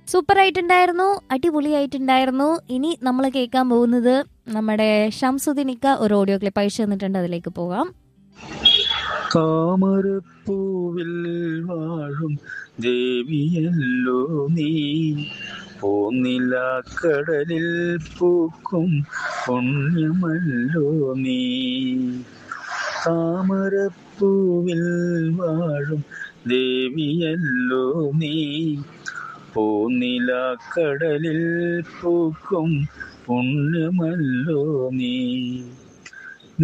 super ആയിട്ടുണ്ടായിരുന്നു അടിപൊളിയായിട്ടുണ്ടായിരുന്നു ഇനി നമ്മൾ കേൾക്കാൻ പോകുന്നത് നമ്മുടെ ഷംസുദ്ദീനിക്ക ഒരു ഓഡിയോ ക്ലിപ്പ് അയച്ചു തന്നിട്ടുണ്ട് അതിലേക്ക് പോകാം താമരപ്പൂവിൽ വാഴും ദേവിയല്ലോ നീ പോന്നില്ല കടലിൽ പൂക്കും പുണ്യമല്ലോ നീ താമരപ്പൂവിൽ വാഴും ദേവിയല്ലോ നീ പോന്നില കടലിൽ പൂക്കും പുണ്യമല്ലോ നീ